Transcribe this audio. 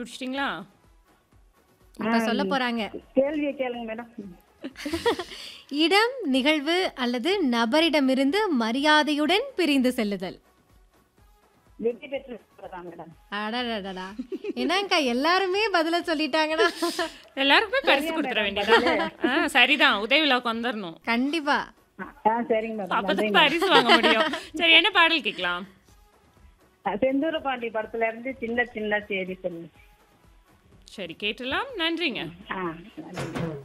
கண்டுபிடிச்சிட்டிங்களா இப்ப சொல்ல போறாங்க கேள்வியை கேளுங்க மேடம் இடம் நிகழ்வு அல்லது நபரிடமிருந்து மரியாதையுடன் பிரிந்து செல்லுதல் வெற்றி பெற்று தான் மேடம் அடடடடா என்னங்கா எல்லாருமே பதில சொல்லிட்டாங்கன்னா எல்லாருக்குமே பரிசு கொடுத்துட வேண்டியதா ஆ சரிதான் உதவி விழாவுக்கு வந்துடணும் கண்டிப்பா ஆ சரிங்க மேடம் அப்பதான் பரிசு வாங்க முடியும் சரி என்ன பாடல் கேட்கலாம் செந்தூர பாண்டி படத்துல இருந்து சின்ன சின்ன செய்தி சொல்லு சரி கேட்டலாம் நன்றிங்க ஆ நன்றி